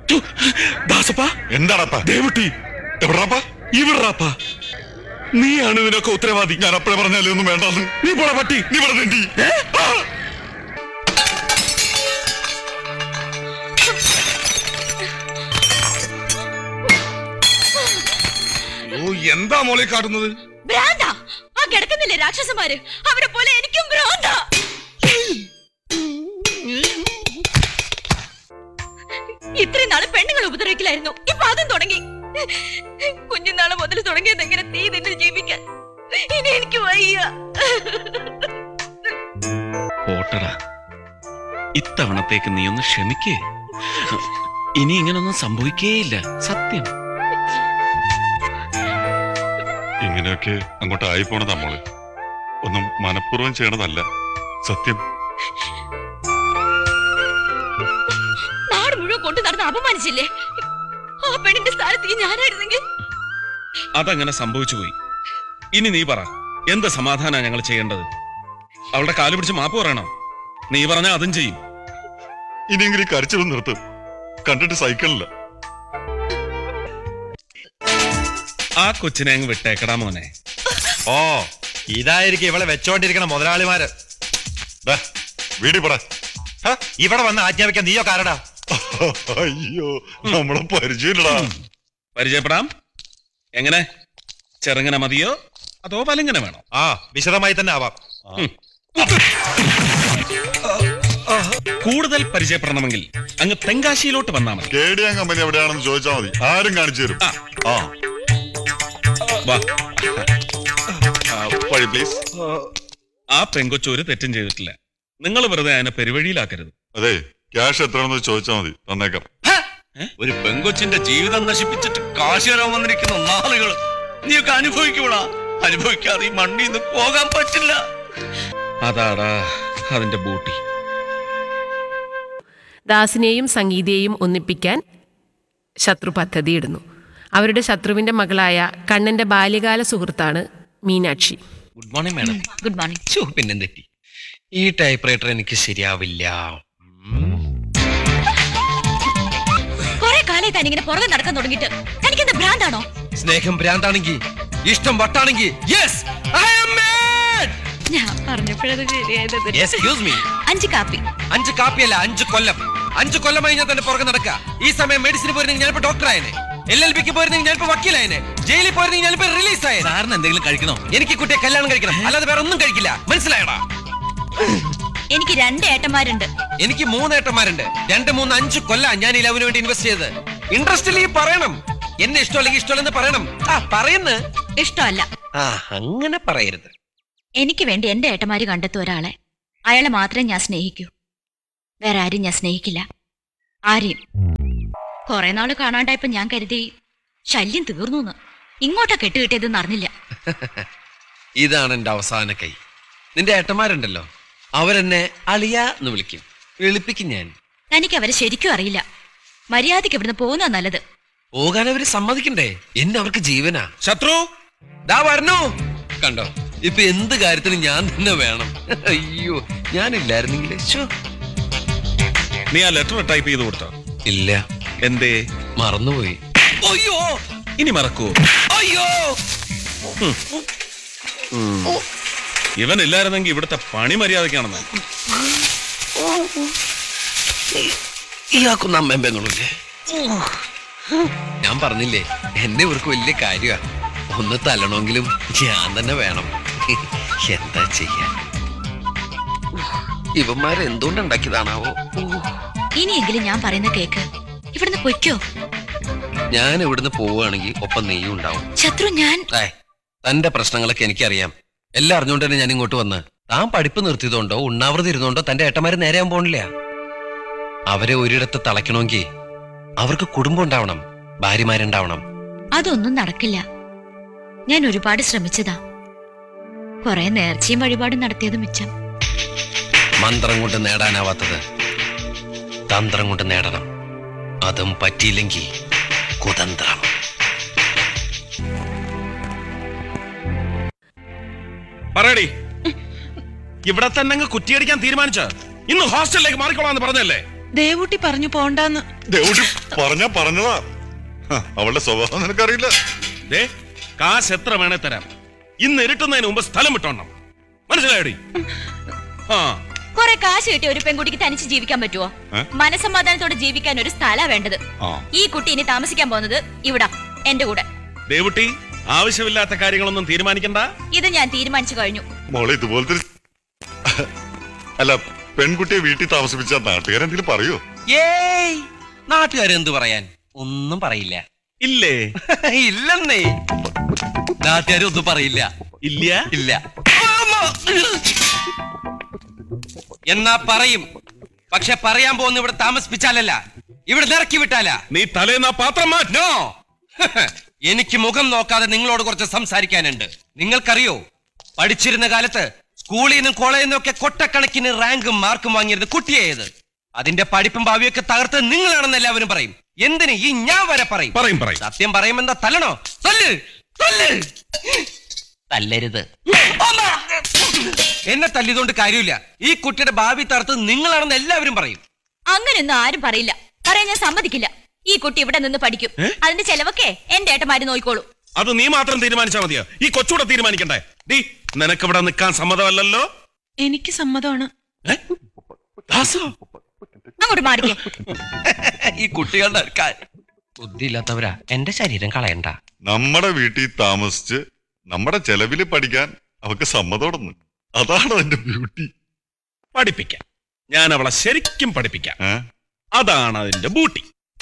ദാസപ്പ എന്താടാപ്പാ ദേവുട്ടി എവിടാപ്പാ ഇവിടാപ്പ നീയാണ് ഇതിനൊക്കെ ഉത്തരവാദി ഞാൻ അപ്പഴേ പറഞ്ഞാലേ ഒന്നും വേണ്ടെന്ന് നീ പോടാ പട്ടി നീ ഇവിടെ തെണ്ടി ഓ എന്താ മോളെ കാട്ടുന്നത് ഭ്രാന്താ ആ കിടക്കുന്നില്ലേ രാക്ഷസന്മാര് അവരെ പോലെ എനിക്കും ഭ്രാന്താ ഇത്രയും നാള് പെണ്ണുങ്ങൾ ഉപദ്രവിക്കലായിരുന്നു ഇപ്പൊ അതും തുടങ്ങി കുഞ്ഞുനാള് മുതൽ തുടങ്ങിയത് എങ്ങനെ തീ നിന്നിൽ ജീവിക്കാൻ ഇനി എനിക്ക് വയ്യ പോട്ടടാ ഇത്തവണത്തേക്ക് നീ ഒന്ന് ക്ഷമിക്കേ ഇനി ഇങ്ങനൊന്നും സംഭവിക്കേയില്ല സത്യം ഇങ്ങനെയൊക്കെ അങ്ങോട്ട് ആയിപ്പോണതാ മോള് ഒന്നും മനഃപൂർവ്വം ചെയ്യണതല്ല സത്യം നാട് മുഴുവൻ കൊണ്ടു നടന്ന് അപമാനിച്ചില്ലേ ആ പെണ്ണിന്റെ സ്ഥാനത്ത് ഈ ഞാനായിരുന്നെങ്കിൽ അതങ്ങനെ സംഭവിച്ചു പോയി ഇനി നീ പറ എന്ത് സമാധാന ഞങ്ങൾ ചെയ്യേണ്ടത് അവളുടെ കാല് പിടിച്ച് മാപ്പ് പറയണോ നീ പറഞ്ഞാ അതും ചെയ്യും ഇനിയെങ്കിലും ഈ കരച്ചിലും നിർത്തും കണ്ടിട്ട് സൈക്കിളില്ല ആ കൊച്ചിനെ അങ്ങ് വിട്ടേക്കടാ മോനെ ഓ ഇതായിരിക്കും ഇവളെ വെച്ചോണ്ടിരിക്കണ മുതലാളിമാര് ദാ, വീടി പറ ഹ, ഇവിടെ വന്ന് ആജ്ഞാപിക്കാൻ നീയോ കാരടാ അയ്യോ നമ്മളെ പരിചയമില്ലടാ പരിചയപ്പെടാം എങ്ങനെ ചെറുങ്ങനെ മതിയോ അതോ പലിങ്ങനെ വേണോ ആ വിശദമായി തന്നെ ആവാം കൂടുതൽ പരിചയപ്പെടണമെങ്കിൽ അങ്ങ് തെങ്കാശിയിലോട്ട് വന്നാ മതി കേടിയാൻ കമ്പനി എവിടെയാണെന്ന് ചോദിച്ചാൽ മതി ആരും കാണിച്ചു തരും ആ. ആ വാ ആ, വഴി പ്ലീസ് ആ പെങ്കൊച്ചോര് തെറ്റും ചെയ്തിട്ടില്ല നിങ്ങൾ വെറുതെ അതിനെ പെരുവഴിയിലാക്കരുത് അതെ ക്യാഷ് എത്രയാണെന്ന് ചോദിച്ചാൽ മതി തന്നേക്കാം ഒരു പെങ്കൊച്ചിന്റെ ജീവിതം നശിപ്പിച്ചിട്ട് കാശ് തരാൻ വന്നിരിക്കുന്ന നാളുകൾ നീയൊക്കെ അനുഭവിക്കൂടാ അനുഭവിക്കാതെ ഈ മണ്ണിൽ നിന്ന് പോകാൻ പറ്റില്ല അതാടാ അതിന്റെ ബൂട്ടി ദാസിനെയും സംഗീതയെയും ഒന്നിപ്പിക്കാൻ ശത്രു പദ്ധതിയിടുന്നു അവരുടെ ശത്രുവിന്റെ മകളായ കണ്ണന്റെ ബാല്യകാല സുഹൃത്താണ് Meenakshi good morning madam good morning ചോ പിന്നെന്തെറ്റി ഈ ടൈപ്പ് റൈറ്റർ എനിക്ക് ശരിയാവില്ല കുറെ കാലമായി താൻ ഇങ്ങനെ പുറകെ നടക്കാൻ തുടങ്ങിയിട്ട് തനിക്കെന്താ ഭ്രാന്താണോ സ്നേഹം ഭ്രാന്താണെങ്കിൽ ഇഷ്ടം വട്ടാണെങ്കിൽ യെസ് ഐ ആം മാഡ് ഞാൻ പറഞ്ഞപ്പോഴത് ശരിയായത് എക്സ്ക്യൂസ് മീ അഞ്ച് കാപ്പി അഞ്ച് കാപ്പിയല്ല അഞ്ച് കൊല്ലം അഞ്ച് കൊല്ലമായി ഞാൻ തന്നെ പുറകെ നടക്കുക ഈ സമയം മെഡിസിന് പോയിരുന്നെങ്കിൽ ഞാനിപ്പോ ഡോക്ടർ ആയനെ എൽ എൽ ബിക്ക് പോയിരുന്നെങ്കിൽ ഞാനിപ്പോ വക്കീലായനെ ജയിലിൽ പോയിരുന്നെങ്കിൽ ഞാനിപ്പോ റിലീസ് ആയനെ സാറിന് എന്തെങ്കിലും കഴിക്കണോ എനിക്ക് ഈ കുട്ടിയെ കല്യാണം കഴിക്കണം അല്ലാതെ വേറെ ഒന്നും കഴിക്കില്ല മനസ്സിലായടാ എനിക്ക് രണ്ട് ഏട്ടന്മാരുണ്ട് എനിക്ക് മൂന്ന് ഏട്ടന്മാരുണ്ട് രണ്ട് മൂന്ന് അഞ്ച് കൊല്ല ഞാൻ ഈ ലവിന് വേണ്ടി ഇൻവെസ്റ്റ് ചെയ്തത് ഇൻട്രസ്റ്റ് ഇല്ലെങ്കിൽ പറയണം എന്നെ ഇഷ്ടമല്ലെങ്കിൽ ഇഷ്ടമല്ലെന്ന് പറയണം ആ പറയുന്ന ഇഷ്ടമല്ല ആ അങ്ങനെ പറയരുത് എനിക്ക് വേണ്ടി എന്റെ ഏട്ടന്മാര് കണ്ടെത്തും ഒരാളെ അയാളെ മാത്രമേ ഞാൻ സ്നേഹിക്കൂ വേറെ ആരും ഞാൻ സ്നേഹിക്കില്ല ആരെയും കുറെ നാള് കാണാണ്ടായപ്പോ ഞാൻ കരുതി ശല്യം തീർന്നു ഇങ്ങോട്ടാ കെട്ടുകിട്ടിയതെന്ന് അറിഞ്ഞില്ല ഇതാണ് എന്റെ അവസാന കൈ നിന്റെ ഏട്ടന്മാരുണ്ടല്ലോ അവരെന്നെ അളിയ എന്ന് വിളിക്കും വിളിപ്പിക്കും ഞാൻ തനിക്ക് അവരെ ശരിക്കും അറിയില്ല മര്യാദയ്ക്ക് ഇവിടുന്ന് പോകുന്ന നല്ലത് പോകാൻ അവര് സമ്മതിക്കണ്ടേ എന്നെ അവർക്ക് ജീവനാ ശത്രു ദാ വരണു കണ്ടോ ഇപ്പൊ എന്ത് കാര്യത്തിനും ഞാൻ തന്നെ വേണം അയ്യോ ഞാനില്ലായിരുന്നെങ്കിൽ ശോ. നീ ആ ലെറ്റർ ടൈപ്പ് ചെയ്ത് കൊടുത്തോ ഇല്ല എന്തേ മറന്നുപോയി അയ്യോ ഇനി മറക്കുവോ അയ്യോ ഇവൻ ഇല്ലായിരുന്നെങ്കിൽ ഇവിടുത്തെ പണി മര്യാദക്കാണെന്ന് ഇയാൾക്കൊന്നും അമ്മയും പെങ്ങളുമില്ലേ ഞാൻ പറഞ്ഞില്ലേ എന്നെ ഇവർക്ക് വലിയ കാര്യമാ ഒന്ന് തല്ലണമെങ്കിലും ഞാൻ തന്നെ വേണം എന്താ ചെയ്യാൻ ഇവന്മാരെ എന്തുകൊണ്ട് ഉണ്ടാക്കിയതാണാവോ ഇനിയെങ്കിലും ഞാൻ പറയുന്ന കേക്ക് ഇവിടുന്ന് പൊയ്ക്കോ ഞാൻ ഇവിടുന്ന് പോവുകയാണെങ്കിൽ ഒപ്പം നെയ്യും ഉണ്ടാവും ശത്രു ഞാൻ ഏ തന്റെ പ്രശ്നങ്ങളൊക്കെ എനിക്കറിയാം എല്ലാം അറിഞ്ഞുകൊണ്ട് തന്നെ ഞാൻ ഇങ്ങോട്ട് വന്ന് താൻ പഠിപ്പ് നിർത്തിയതുകൊണ്ടോ ഉണ്ണാവൃതി ഇരുന്നുകൊണ്ടോ തന്റെ ഏട്ടന്മാര് നേരെയാൻ പോണില്ല അവരെ ഒരിടത്ത് തളയ്ക്കണമെങ്കിൽ അവർക്ക് കുടുംബം ഉണ്ടാവണം ഭാര്യമാരുണ്ടാവണം അതൊന്നും നടക്കില്ല ഞാൻ ഒരുപാട് ശ്രമിച്ചതാ കുറെ നേർച്ചയും വഴിപാടും നടത്തിയത് മിച്ചം മന്ത്രം കൊണ്ട് നേടാനാവാത്തത് തന്ത്രം കൊണ്ട് നേടണം അതും പറ്റിയില്ലെങ്കിൽ കുതന്ത്രം പറയടി ഇവിടെ തന്നെ അങ്ങ് കുറ്റിയടിക്കാൻ തീരുമാനിച്ച ഇന്ന് ഹോസ്റ്റലിലേക്ക് മാറിക്കോളാന്ന് പറഞ്ഞല്ലേ ദേവൂട്ടി പറഞ്ഞു പോണ്ടാന്ന് ദേവുട്ടി പറഞ്ഞാ പറഞ്ഞതാ ഹ, അവളുടെ സ്വഭാവം നിനക്കറിയില്ല ദേ കാശ് എത്ര വേണേ തരാം ഇന്ന് ഇരുട്ടുന്നതിന് മുമ്പ് സ്ഥലം വിട്ടോണം മനസ്സിലായോടി ആ കുറെ കാശ് കിട്ടിയ ഒരു പെൺകുട്ടിക്ക് തനിച്ച് ജീവിക്കാൻ പറ്റുമോ ഏ? മനസമാധാനത്തോടെ ജീവിക്കാൻ ഒരു സ്ഥല വേണ്ടത് ആ ഈ കുട്ടി ഇനി താമസിക്കാൻ പോകുന്നത് ഇവിടാ എന്റെ കൂടെ ദേവുട്ടി ആവശ്യമില്ലാത്ത കാര്യങ്ങളൊന്നും തീരുമാനിക്കണ്ട ഇത് ഞാൻ തീരുമാനിച്ചു കഴിഞ്ഞു മോളെ ഇതുപോലത്തെ ഒരു- അല്ല പെൺകുട്ടിയെ വീട്ടിൽ താമസിപ്പിച്ച നാട്ടുകാരെന്തെങ്കിലും പറയോ ഏയ് നാട്ടുകാരെന്ത് പറയാൻ ഒന്നും പറയില്ല ഇല്ലേ ഇല്ലെന്നേ നാട്ടുകാരൊന്നും പറയില്ല ഇല്ല ഇല്ല എന്നാ പറയും പക്ഷെ പറയാൻ പോകുന്ന ഇവിടെ താമസിപ്പിച്ചാലല്ല ഇവിടെ നിറക്കി വിട്ടാലാ നീ തലേന്ന് ആ പാത്രം മാറ്റ നോ എനിക്ക് മുഖം നോക്കാതെ നിങ്ങളോട് കുറച്ച് സംസാരിക്കാനുണ്ട് നിങ്ങൾക്കറിയോ പഠിച്ചിരുന്ന കാലത്ത് സ്കൂളിൽ നിന്നും കോളേജിൽ നിന്നും ഒക്കെ കൊട്ടക്കണക്കിന് റാങ്കും മാർക്കും വാങ്ങിയിരുന്ന കുട്ടിയേത് അതിന്റെ പഠിപ്പും ഭാവിയൊക്കെ തകർത്ത് നിങ്ങളാണെന്ന് എല്ലാവരും പറയും എന്തിന് ഈ ഞാൻ വരെ പറയും പറയും പറയും സത്യം പറയുമെന്താ തല്ലണോ തല്ല് തല്ല് തല്ലരുത് എന്നെ തല്ലിയതുകൊണ്ട് കാര്യമില്ല ഈ കുട്ടിയുടെ ഭാവി തകർത്ത് നിങ്ങളാണെന്ന് എല്ലാവരും പറയും അങ്ങനെയൊന്നും ആരും പറയില്ല പറയാൻ ഞാൻ സമ്മതിക്കില്ല ഈ കുട്ടി ഇവിടെ നിന്ന് പഠിക്കും അതിന്റെ ചെലവൊക്കെ എന്റെ ഏട്ടന്മാര് നോയിക്കോളൂ അത് നീ മാത്രം തീരുമാനിച്ചാ മതിയോ ഈ കൊച്ചൂടെ തീരുമാനിക്കണ്ടേ ഡീ നിനക്ക് ഇവിടെ നിൽക്കാൻ സമ്മതമല്ലല്ലോ എനിക്ക് സമ്മതമാണ് ഏ? ദാസോ? അങ്ങോട്ട് മാറിക്കേ ഈ കുട്ടികളുടെ അടുക്കാൻ ബുദ്ധിയില്ലാത്തവരാ എന്റെ ശരീരം കളയണ്ട നമ്മുടെ വീട്ടിൽ താമസിച്ച് നമ്മുടെ ചെലവില് പഠിക്കാൻ അവക്ക് സമ്മതോടൊന്ന് അതാണ് അതിന്റെ ബ്യൂട്ടി പഠിപ്പിക്കാം ഞാൻ അവളെ ശരിക്കും പഠിപ്പിക്കാം ഏ? അതാണ് അതിന്റെ ബൂട്ടി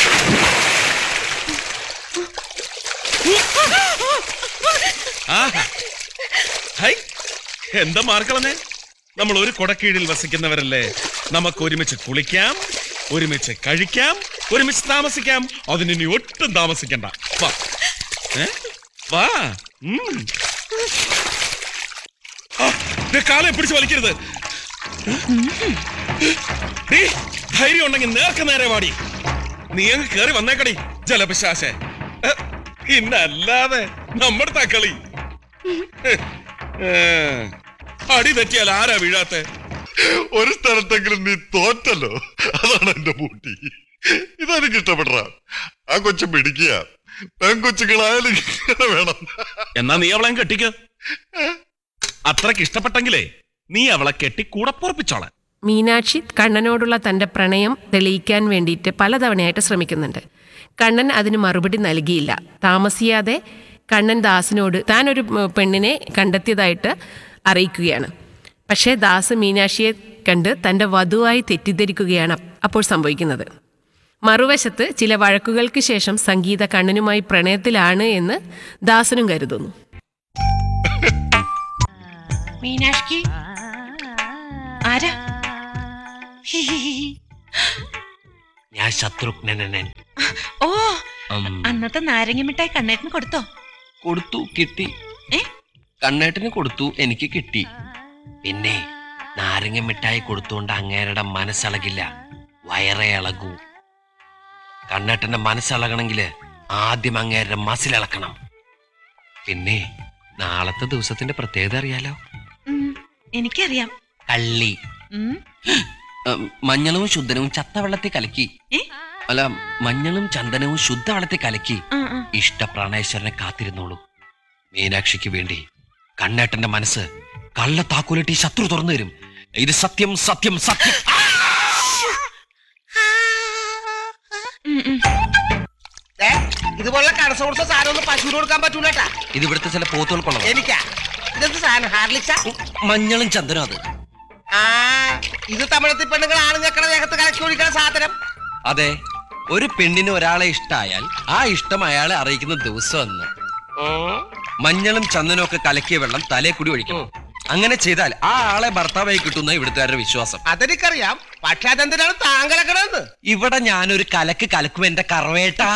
ആഹാ. ഹൈ, എന്താ മാർക്കളഞ്ഞേ നമ്മൾ ഒരു കൊടക്കീഴിൽ വസിക്കുന്നവരല്ലേ നമുക്ക് ഒരുമിച്ച് കുളിക്കാം ഒരുമിച്ച് കഴിക്കാം ഒരുമിച്ച് താമസിക്കാം അതിനി ഒട്ടും താമസിക്കണ്ട വാ ഏ? വാ ഉം. ആ, ദേ കാലെ പിടിച്ച് വലിക്കരുത് ഡീ, ധൈര്യം ഉണ്ടെങ്കിൽ നേർക്ക് നേരെ വാടി നീ അങ്ങ് കേറി വന്നേക്കടി ജലപിശാശെ ഏ, ഇന്നല്ലാതെ നമ്മുടെ തക്കളി ഏ, അടി തെറ്റിയാൽ ആരാ വീഴാത്തെ ഒരു സ്ഥലത്തെങ്കിലും നീ തോറ്റല്ലോ അതാണ് എന്റെ ബൂട്ടി ഇതെനിക്ക് ഇഷ്ടപ്പെട്ട ആ കൊച്ചു പിടിക്കുക പെൺകൊച്ചുങ്ങളായാലും ഇങ്ങനെ വേണം എന്നാ നീ അവളെ അങ്ങ് കെട്ടിക്ക് അത്രക്ക് ഇഷ്ടപ്പെട്ടെങ്കിലേ നീ അവളെ കെട്ടി കൂടെ പൊറപ്പിച്ചോളാൻ മീനാക്ഷി കണ്ണനോടുള്ള തൻ്റെ പ്രണയം തെളിയിക്കാൻ വേണ്ടിയിട്ട് പലതവണയായിട്ട് ശ്രമിക്കുന്നുണ്ട് കണ്ണൻ അതിന് മറുപടി നൽകിയില്ല താമസിയാതെ കണ്ണൻ ദാസിനോട് താൻ ഒരു ഉം, പെണ്ണിനെ കണ്ടെത്തിയതായിട്ട് അറിയിക്കുകയാണ് പക്ഷേ ദാസ് മീനാക്ഷിയെ കണ്ട് തൻ്റെ വധുവായി തെറ്റിദ്ധരിക്കുകയാണ് അപ്പ് അപ്പോൾ സംഭവിക്കുന്നത് മറുവശത്ത് ചില വഴക്കുകൾക്ക് ശേഷം സംഗീത കണ്ണനുമായി പ്രണയത്തിലാണ് എന്ന് ദാസനും കരുതുന്നു മീനാക്ഷി ആരാ ഞാൻ ശത്രുഘ്നനൻ ഓ അന്നത്തെ നാരങ്ങ മിഠായി കണ്ണേട്ടിന് കൊടുത്തോ കൊടുത്തു കിട്ടി ഏ? കണ്ണേട്ടിന് കൊടുത്തു എനിക്ക് കിട്ടി പിന്നെ നാരങ്ങ മിഠായി കൊടുത്തുകൊണ്ട് അങ്ങേരുടെ മനസ്സിളകില്ല വയറേ ഇളകൂ കണ്ണേട്ടന്റെ മനസ്സിളകണമെങ്കില് ആദ്യം അങ്ങേരുടെ മസിലിളക്കണം പിന്നെ നാളത്തെ ദിവസത്തിന്റെ പ്രത്യേകത അറിയാലോ ഉം, എനിക്കറിയാം കള്ളി ഉം, ഉം, മഞ്ഞളും ശുദ്ധനവും ചത്തവെള്ളത്തിൽ കലക്കി ഏ? അല്ല മഞ്ഞളും ചന്ദനവും ശുദ്ധവെള്ളത്തിൽ കലക്കി ആ, ആ. ഇഷ്ടപ്രാണേശ്വരനെ കാത്തിരുന്നോളൂ മീനാക്ഷിക്ക് വേണ്ടി കണ്ണേട്ടന്റെ മനസ്സ് കള്ള താക്കോലിട്ട് ഈ ശത്രു തുറന്നു തരും ഇത് സത്യം സത്യം സത്യം ഉം, ഉം. ഇതുപോലുള്ള കടസ കൊടുത്ത സാധനം ഒന്നും പശുവിന് കൊടുക്കാൻ പറ്റൂലട്ടാ ഇത് ഇവിടുത്തെ ചില പോത്തുകൾക്കുള്ളത് എനിക്കാ ഇതെന്ത് സാധനം ഹാർലിക്സ മഞ്ഞളും ചന്ദനം അത് ആ ഇത് തമിഴത്തിൽ പെണ്ണുങ്ങൾ ആണുങ്ങക്കണ ദേഹത്ത് കലക്കി ഒഴിക്കണ സാധനം അതെ ഒരു പെണ്ണിന് ഒരാളെ ഇഷ്ടായാൽ ആ ഇഷ്ടം അയാളെ അറിയിക്കുന്ന ദിവസം എന്ന് മഞ്ഞളും ചന്ദനവും ഒക്കെ കലക്കിയ വെള്ളം തലേ കൂടി ഒഴിക്കണം അങ്ങനെ ചെയ്താൽ ആ ആളെ ഭർത്താവായി കിട്ടുന്ന ഇവിടുത്തുകാരുടെ വിശ്വാസം അതെനിക്കറിയാം പക്ഷെ അതെന്തിനാണ് താങ്കളക്കണെന്ന് ഇവിടെ ഞാനൊരു കലക്ക് കലക്കും എന്റെ കറവേട്ടാ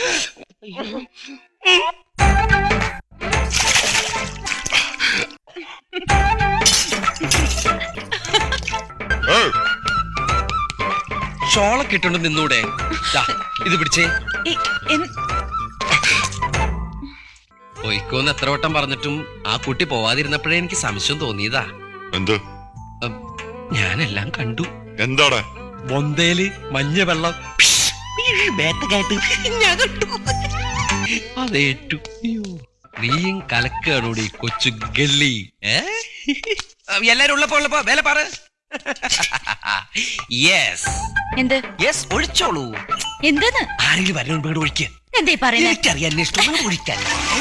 ഏയ്, ഷോളൊക്കെ ഇട്ടുകൊണ്ട് നിന്നൂടെ ദാ, ഇത് പിടിച്ചേ ഏ, എന്ത്- പൊയ്ക്കോന്ന് എത്ര വട്ടം പറഞ്ഞിട്ടും ആ കുട്ടി പോവാതിരുന്നപ്പോഴേ എനിക്ക് സംശയം തോന്നിയതാ എന്ത് ഉം, ഞാനെല്ലാം കണ്ടു എന്താടാ ബൊന്തേല് മഞ്ഞ വെള്ളം ബേത്തക്കായിട്ട് ഞാൻ കണ്ടു അതേറ്റു അയ്യോ നീയും കലക്കാണോടി കൊച്ചു ഗല്ലി ഏ എല്ലാരും ഉള്ളപ്പോ ഉള്ളപ്പോ വേല പറ യെസ് എന്ത് യെസ് ഒഴിച്ചോളൂ എന്തെന്ന് ആരെങ്കിലും വരണം വീട് ഒഴിക്കുക എന്തേ പറയുന്നത് എനിക്കറിയാൻ എന്നെ ഇഷ്ടം അങ്ങ് ഒഴിക്കാൻ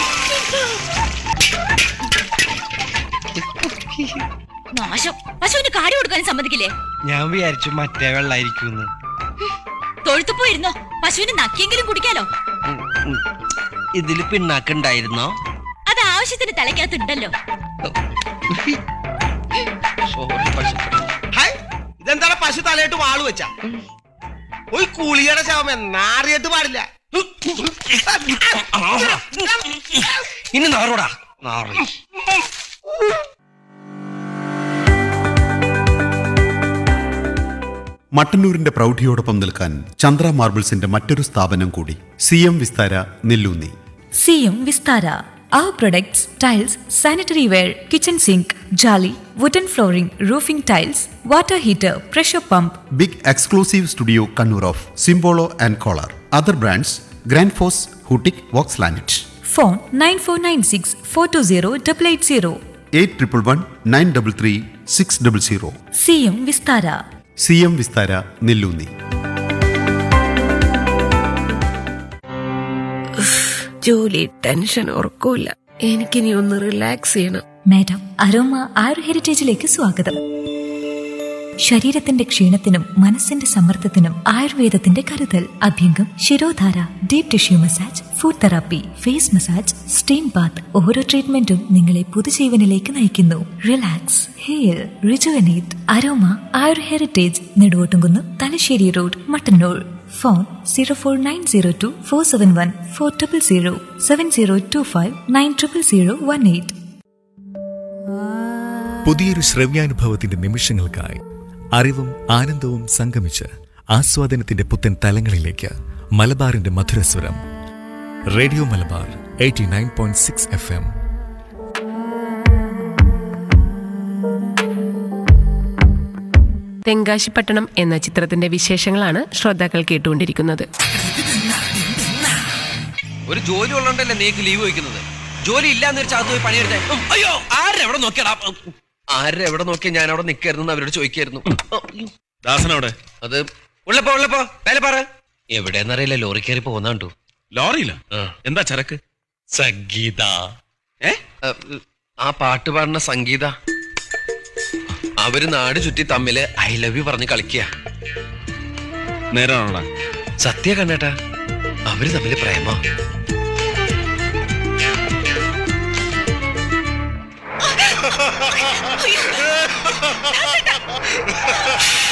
നാശം പശുവിന് കാടി കൊടുക്കാൻ സമ്മതിക്കില്ലേ ഞാൻ വിചാരിച്ചു മറ്റേ വെള്ളായിരിക്കും തൊഴുത്തു പോയിരുന്നോ പശുവിന് നക്കിയെങ്കിലും കുടിക്കാലോ ഇതില് പിണ്ണാക്കുണ്ടായിരുന്നോ അത് ആവശ്യത്തിന് തലയ്ക്കകത്തുണ്ടല്ലോ ഹായ് ഇതെന്താണ് പശു തലയിട്ട് വാള് വെച്ച ഒരു കൂളിയുടെ ശവം എന്നാറിയിട്ട് പാടില്ല ഇനി നാറോടാ നാറി മട്ടന്നൂരിന്റെ പ്രൗഢിയോടൊപ്പം നിൽക്കാൻ ചന്ദ്ര മാർബിൾസിന്റെ മറ്റൊരു സ്ഥാപനം കൂടി സി എം വിസ്താര നെല്ലൂന്നി സിയും Vistara Our products, tiles, sanitary ware, kitchen sink, jolly, wooden flooring, roofing tiles, water heater, pressure pump, big exclusive studio Kannur of Simpolo and Kohler other brands Grundfos ഹൂട്ടിക് വോക്സ് ലാനറ്റ് phone 9496 420 880. Eight triple one nine double three six double zero സിയും Vistara C M Vistara Nellunni ജോലി tension ഉറക്കൂല എനിക്കിനി ഒന്ന് relax ചെയ്യണം madam aroma ആയുർ ഹെറിറ്റേജിലേക്ക് സ്വാഗതം ശരീരത്തിന്റെ ക്ഷീണത്തിനും മനസ്സിന്റെ സമ്മർദ്ദത്തിനും ആയുർവേദത്തിന്റെ കരുതൽ abhyangam shirodhara deep tissue massage food therapy face massage steam bath ഓരോ ട്രീറ്റ്മെന്റും നിങ്ങളെ പുതുജീവനിലേക്ക് നയിക്കുന്നു relax hair rejuvenate aroma Ayur heritage Neduvottumkunnu Thalassery road Mattannur phone zero four nine zero two four seven one four triple zero seven zero two five nine triple zero one eight പുതിയൊരു ശ്രവ്യാനുഭവത്തിന്റെ നിമിഷങ്ങൾക്കായി അറിവും ആനന്ദവും സംഗമിച്ച് ആസ്വാദനത്തിന്റെ പുത്തൻ തലങ്ങളിലേക്ക് മലബാറിന്റെ മധുരസ്വരം radio Malabar eighty nine point six F M Thenkasipattanam എന്ന ചിത്രത്തിന്റെ വിശേഷങ്ങളാണ് ശ്രോതാക്കൾ കേട്ടുകൊണ്ടിരിക്കുന്നത് ഒരു ജോലി ഉള്ളതുകൊണ്ടല്ലേ നീക്ക് ലീവ് വയ്ക്കുന്നത് ജോലി ഇല്ലാന്നൊരു ചാത്ത് പോയി പണിയെടുത്തേ ഉം, അയ്യോ ആരെവിടെ നോക്കിയടാ ആരെ എവിടെ നോക്കിയാ ഞാൻ അവിടെ നിൽക്കായിരുന്നു അവരോട് ചോദിക്കായിരുന്നു ദാസനവിടെ അത് ഉള്ളപ്പോ ഉള്ളപ്പോ വേല പറ എവിടെയെന്നറിയില്ല ലോറി കയറി പോകുന്ന കണ്ടു ലോറിയില്ല എന്താ ചരക്ക് സംഗീത ഏ ആ പാട്ട് പാടുന്ന സംഗീത അവര് നാട് ചുറ്റി തമ്മില് ഐ ലവ് യു പറഞ്ഞ് കളിക്കുക നേരാണോടാ സത്യ കണ്ണേട്ടാ അവര് തമ്മില് പ്രേമ അയ്യോ.